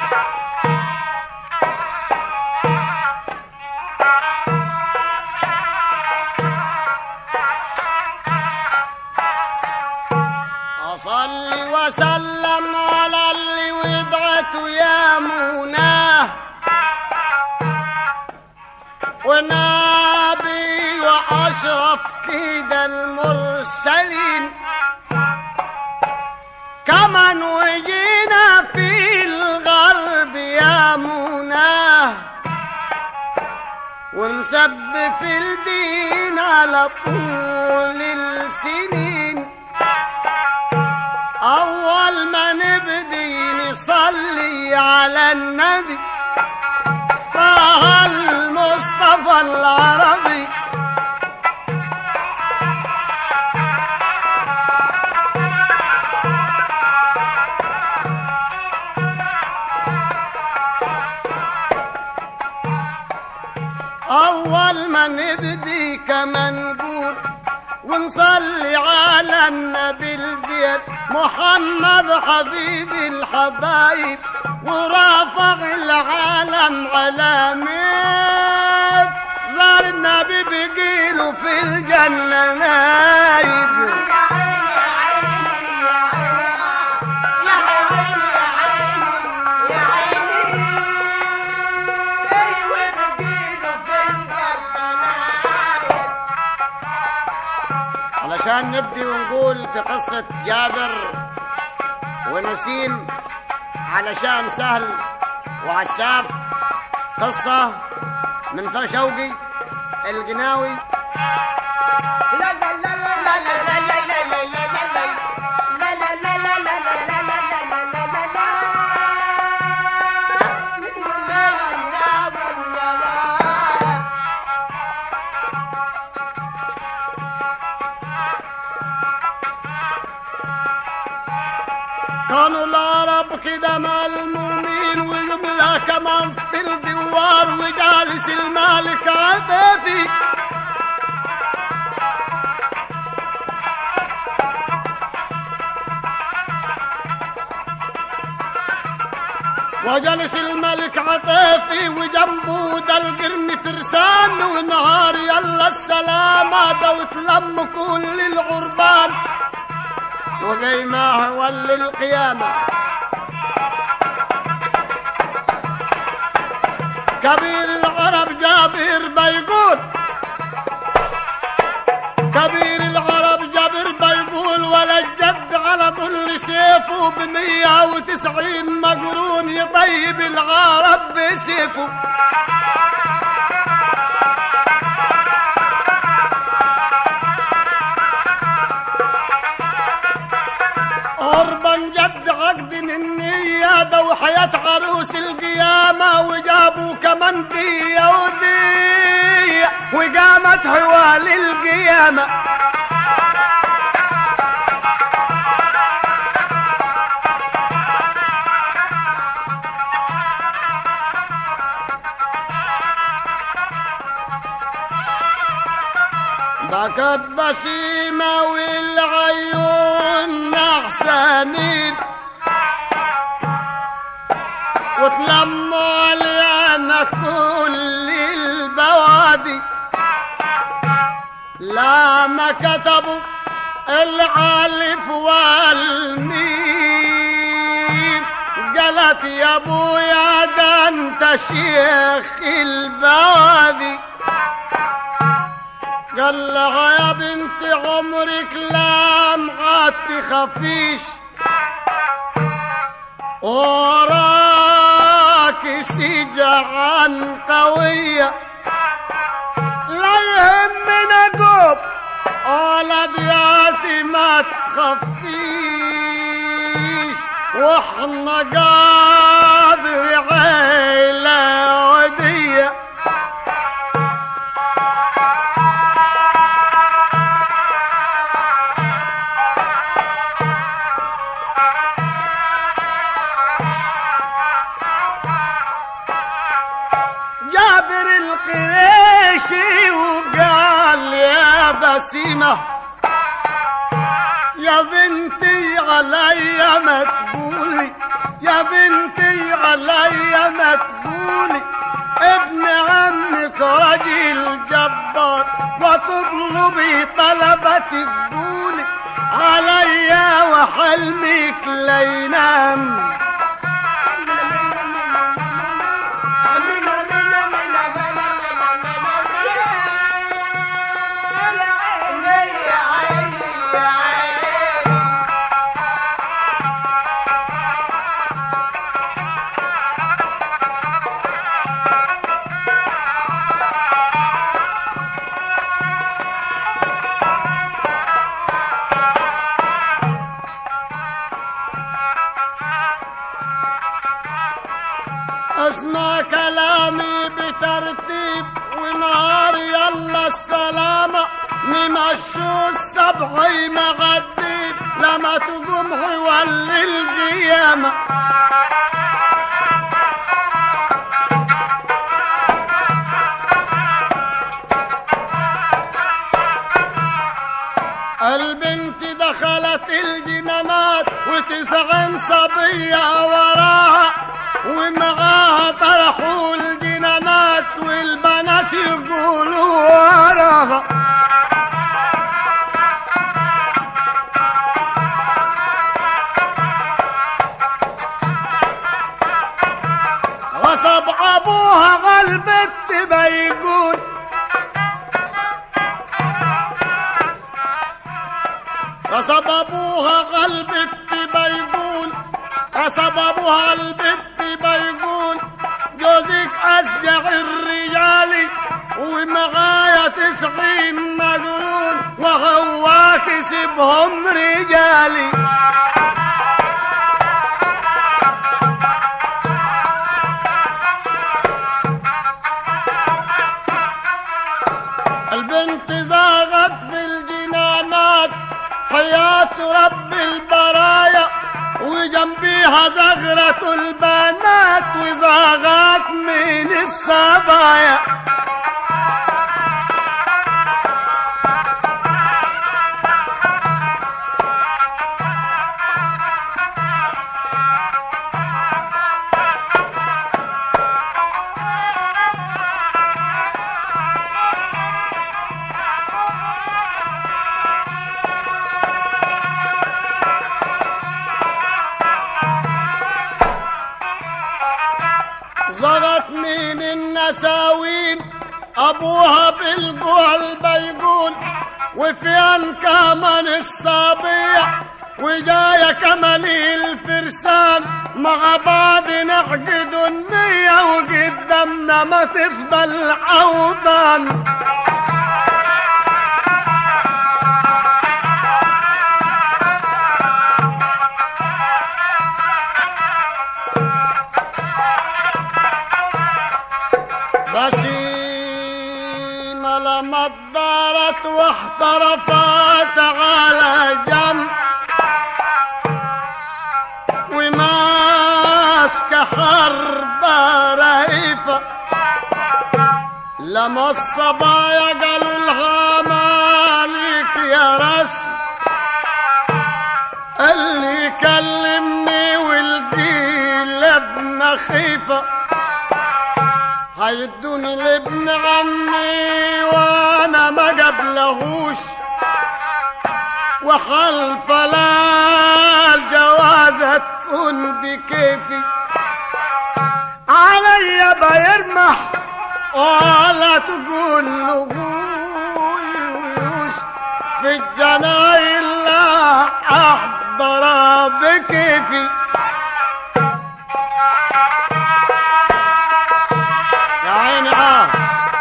أصلي وسلم على اللي وضعته يا مناه ونبي وأشرف كده المرسلين كمان وجينا في الغرب يا مناه ونسب في الدين على طول السنين أول ما نبدي نصلي على النبي طه المصطفى العربي أول ما نبدي كما نقول ونصلي على النبي الزياد محمد حبيب الحبايب ورافع العالم على ميت زار النبي بيجيله في الجنة نايب علشان نبدي ونقول في قصة جابر ونسيم علشان سهل وعساف قصة من فر شوقي القناوي كانوا العرب كده ملمومين وجملة كمان في الدوار وجالس الملك عدافي وجلس الملك عطيفي وجنبه ده القرن فرسان ونهار يلا السلامة ده وتلم كل الغربان وجاي معه ولي القيامة كبير العرب جابر بيقول كبير العرب جابر بيقول ولا الجد على ظل سيفه بمية وتسعين مقرون يطيب العرب بسيفه قربا جد عقد من نيادة وحياة عروس القيامة وجابوا كمان دية ودية وقامت حوال القيامة بكت بسيمة والعيون نحسانين وتلموا علينا كل البوادي لا ما كتبوا العالف والميم قالت يا ابويا ده انت شيخ البوادي قال لها يا بنت عمرك لا ما تخافيش وراك سجعان قوية لا يهمنا قوب ولدياتي ما تخافيش واحنا قادر عيلة وديه جابر القريشي وقال يا بسيمة يا بنتي علي ما تقولي يا بنتي علي اسمع كلامي بترتيب ونهار يلا السلامة نمشوا السبع مغديب لما تقوم يولي القيامة البنت دخلت الجنانات وتسعين صبية وراها ومعاها طرحوا الجنانات والبنات يقولوا وراها غصب ابوها غلبت بيقول غصب ابوها غلبت بيقول غصب ابوها البت بيقول جوزك اشجع الرجال ومعايا تسعين مجرون وهو كسبهم رجالي البنت زاغت في الجنانات حياة رب البرايا وجنبيها زغرة البنات وزاغت من الصبايا زغت من النساوين ابوها بالقول بيقول وفيان كمان الصبيع وجاية كمان الفرسان مع بعض نعقد النية وقدامنا ما تفضل عوضان بسيمة لما دارت واحترفت على جنب وماسكة حربة رهيفة لما الصبايا قالوا لها مالك يا رسم اللي كلمني والجيل ابن خيفه هيدوني لابن عمي وانا ما قبلهوش وحلف لا الجوازة تكون بكيفي عليا بيرمح ولا تقول لهوش في الجناين لا احضر بكيفي يا عيني عاد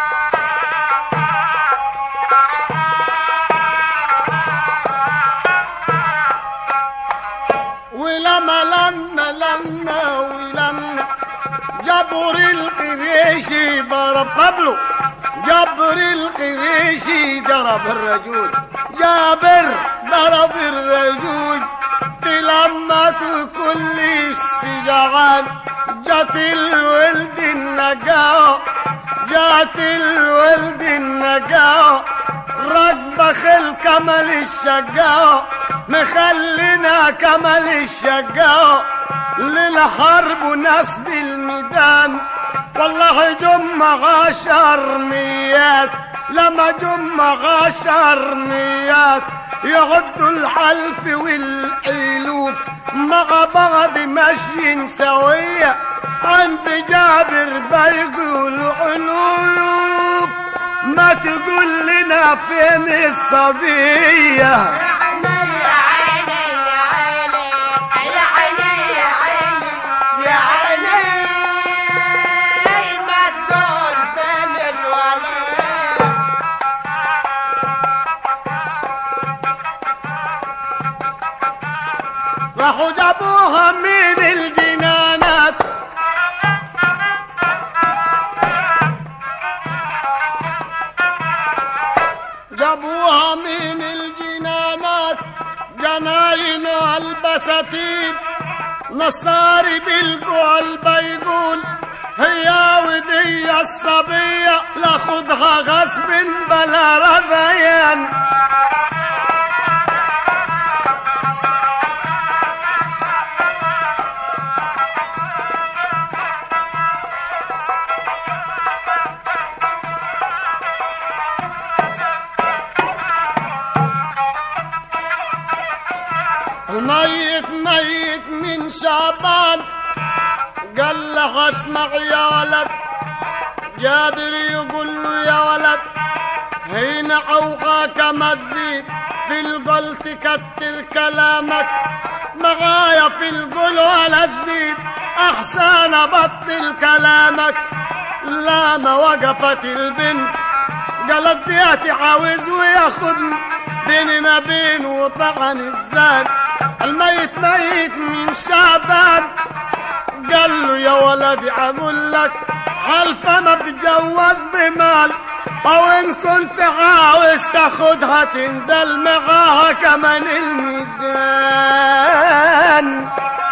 ولما لما لما ولما جبر القريشي ضرب قبله جبر القريشي ضرب الرجل جابر ضرب الرجل تلمت كل السجعان جت الولد النجاة جات الولد النجاة ركبة خل كمل الشجاع مخلينا كمل الشجاع للحرب ونسب الميدان والله جم عشر ميات لما جم عشر ميات يعدوا الحلف والحلوف مع بعض ماشيين سوية عند جابر بيقولوا ألوف ما تقول لنا فين الصبيه راحوا جابوها من الجنانات نصاري بالقول بيقول هي ودي الصبية لاخدها غصب بلا رضيان الميت ميت من شعبان قال له اسمع يا ولد جابر يقول له يا ولد هنا عوقاك مزيد في القل تكتر كلامك معايا في القل ولا تزيد احسن بطل كلامك لا ما وقفت البنت قالت دياتي عاوز وياخدني بيني ما بين وطعن الزاد الميت ميت من شعبان قال له يا ولدي اقول لك حلف انا بتجوز بمال او ان كنت عاوز تاخدها تنزل معاها كمان الميدان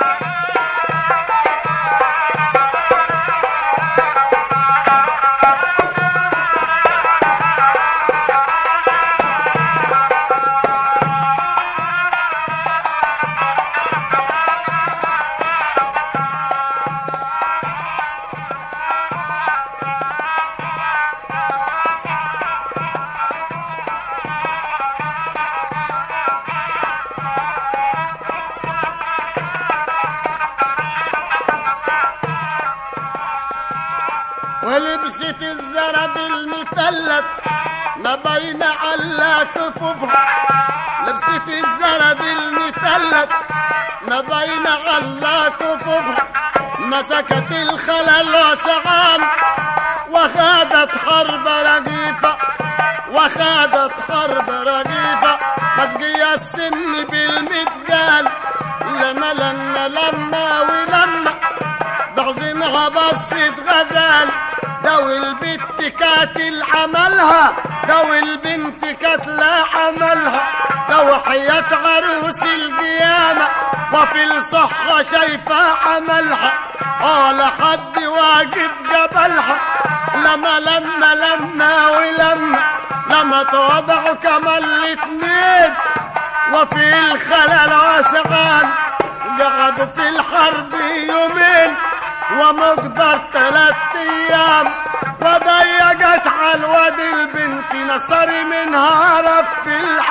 ولبست الزرد المثلث ما بين على كفوفها لبست الزرد المثلث ما بين على كفوفها مسكت الخلل وسعان وخادت حرب رقيفة وخادت حرب رقيفة مسقي السن بالمتقال لما لما لما ولما بغزنها بصت غزال دو البت كاتل عملها دو البنت كتلة عملها دو حياة عروس القيامة وفي الصحة شايفة عملها ولا حد واقف قبلها لما لما لما ولما لما توضعوا كمان الاتنين وفي الخلل وسعان قعدوا في الحرب يومين ومقدر ثلاث ايام وضيقت على الواد البنت نصري منها رف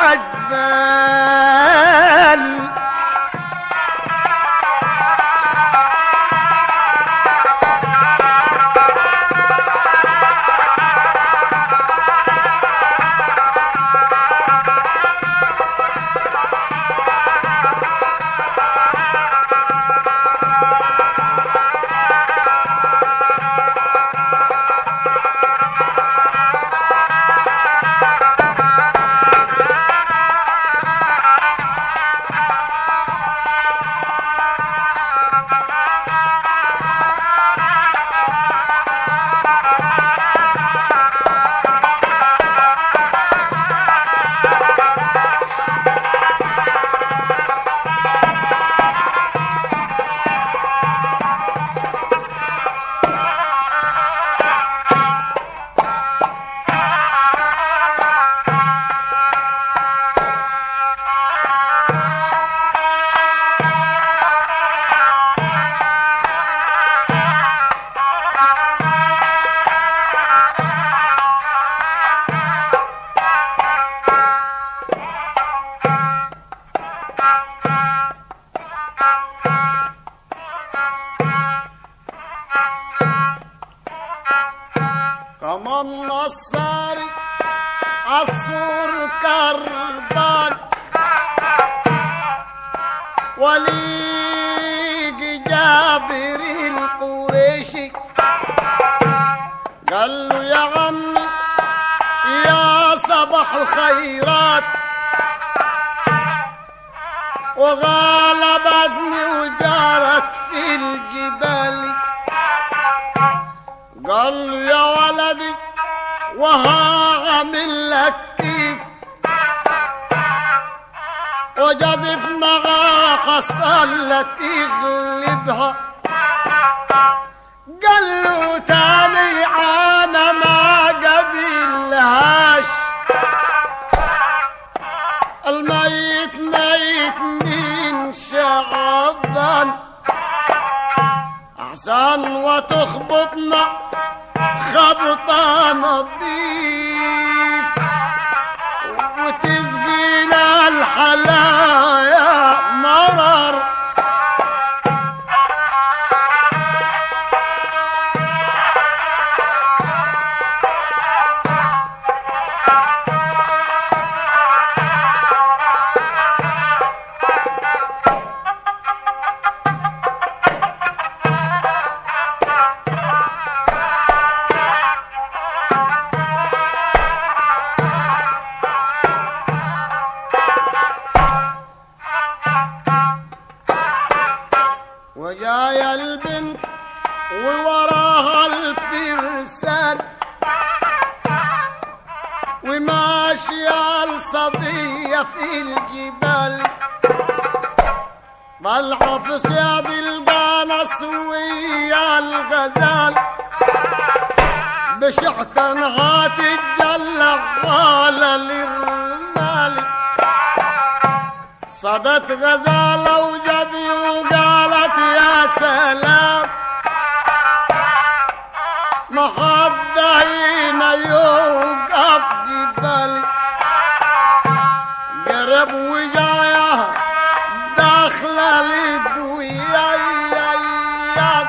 العجبال كمان نصاري عصور كربان وليج جابر القريشي قال له يا عمي يا صباح الخيرات وغلبتني وجارت في الجبال قال له يا ولدي وهعمل لك كيف وجازف معاه حصل لا تغلبها قال له تاني انا ما قبلهاش الميت ميت من شعبان احسن وتخبطنا خبطة نظيف وتسقينا الحلايا مرر وجاية البنت ووراها الفرسان وماشية الصبية في الجبال طلعة في صياد القانص ويا الغزال بشحت نغات الجلة غالة للرمال صدت غزالة وجدي وقالت يا سلام ما حد هنا يوقف جبالي قرب وجاية داخلة لدويايا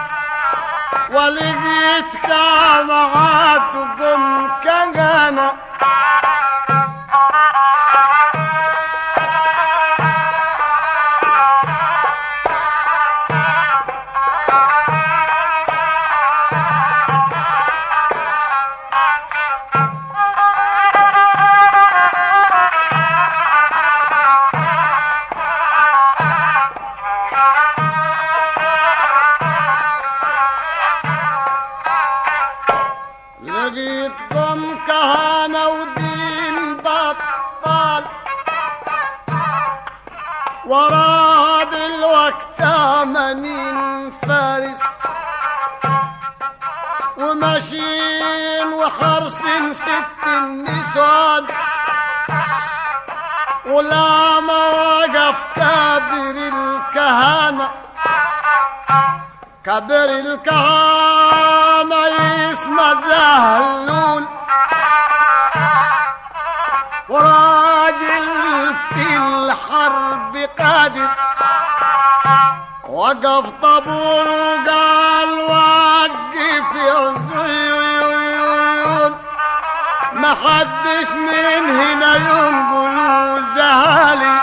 ولقيت كامعاتكم كنغانا لقيتكم كهنة ودين بطال وراه دلوقت تمانين فارس وماشيين وحرسين ست النسوان ولا ما وقف كابر الكهنه كبر الكهانة اسمه زهلول وراجل في الحرب قادر وقف طابور وقال وقف يا زيون ما حدش من هنا ينقلوا زهالي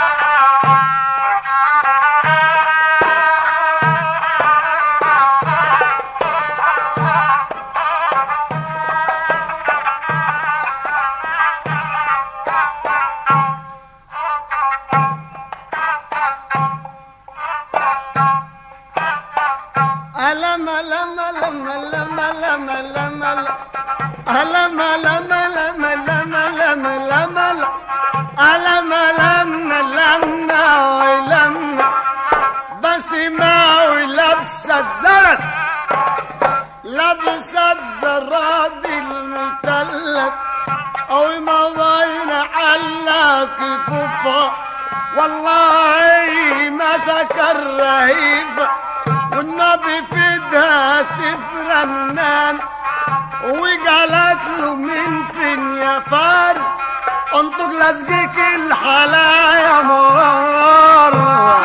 ألم ألم ألم ألم ألم ألم ألم ألم ألم ألم ألم ألم ألم ألم ألم ألم بس ما لبس الزرد لبس الزراد المثلث أو ما بين على كفوفه والله مسك الرهيف والنبي فدها سفر النان وقالت له من فين يا فارس انطق لزقك الحلايا مرار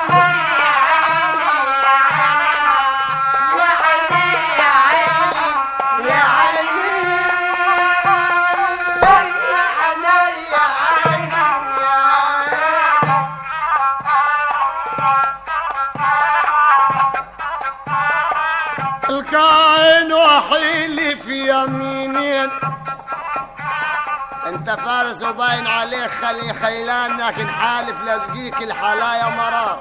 الكائن وحيلي في يمينين انت فارس وباين عليك خلي خيلان لكن حالف لازقيك الحلايا مرار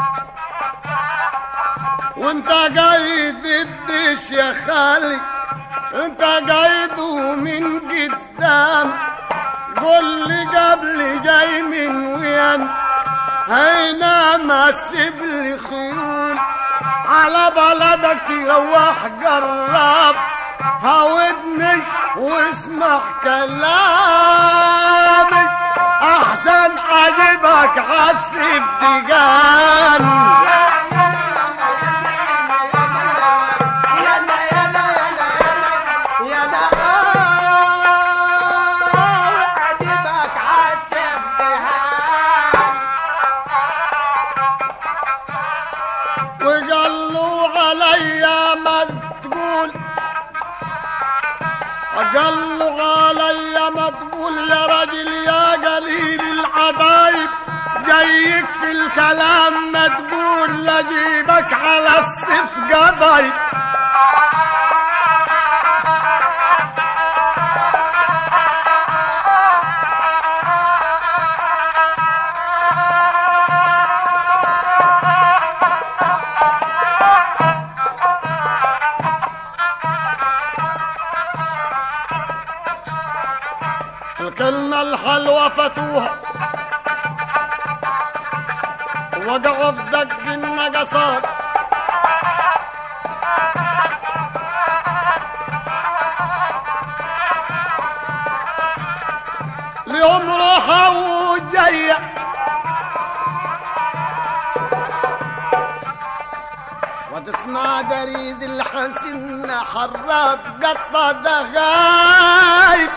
وانت قايد الدش يا خالي انت قايد ومن قدام قول لي قبل جاي من وين هينا ما تسيب لي خيول على بلدك تروح جرب هودني واسمع كلامي احسن عجبك عالسيف تجاني وقالوا عليا ما تقول قالوا عليا ما تقول يا راجل يا قليل العضايب جايك في الكلام ما تقول لجيبك على السيف قضايب الكلمة الحلوة فتوها وقعوا في دق النقصات اليوم روحه وجاية وتسمع دريز الحسن حرات قطة دغايب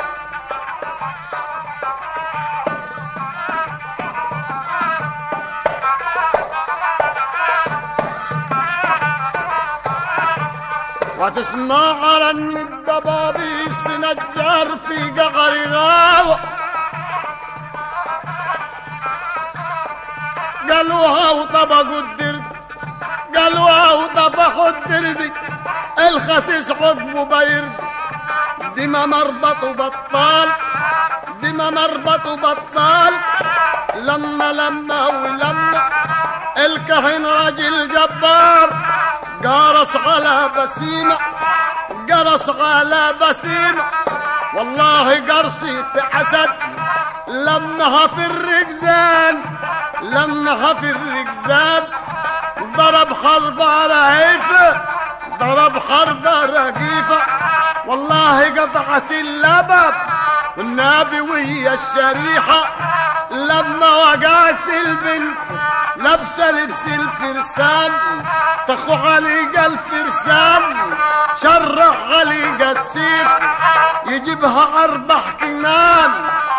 وتسمع رن الدبابيس نجار في قعر غاوة قالوها وطبقوا الدرد قالوها وطبقوا الدرد الخسيس عقبه بيرد دما مربط وبطال دما مربط وبطال لما لما ولما الكهن راجل جبار قرص على بسيمة قرص على بسيمة والله قرصي تعسد لمها في الركزان لمها في الركزان ضرب حربة رهيفة ضرب حربة رقيفة والله قطعت اللبب والنبي وهي الشريحة لما وقعت البنت لابسه لبس الفرسان تخو علي الفرسان شرع علي السيف يجيبها اربع كمان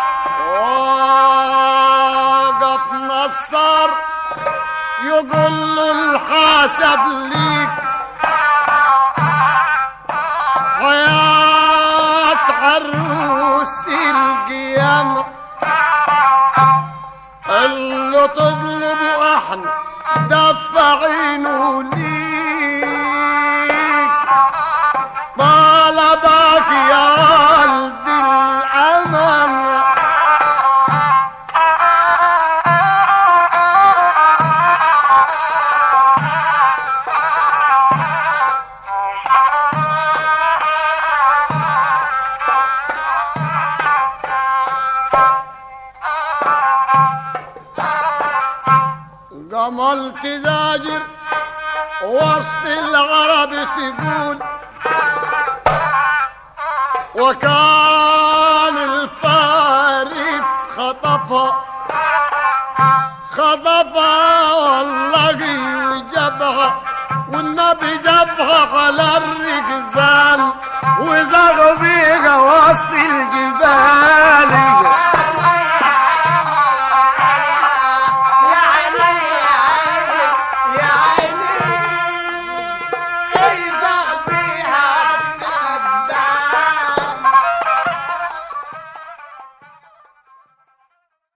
وقف نصر يقول له الحاسب ليك حياة عروس القيامة اللي تطلبوا احنا دفعينه ليك طلبك يا ولد الامل قملت زاجر وسط العرب تقول وكان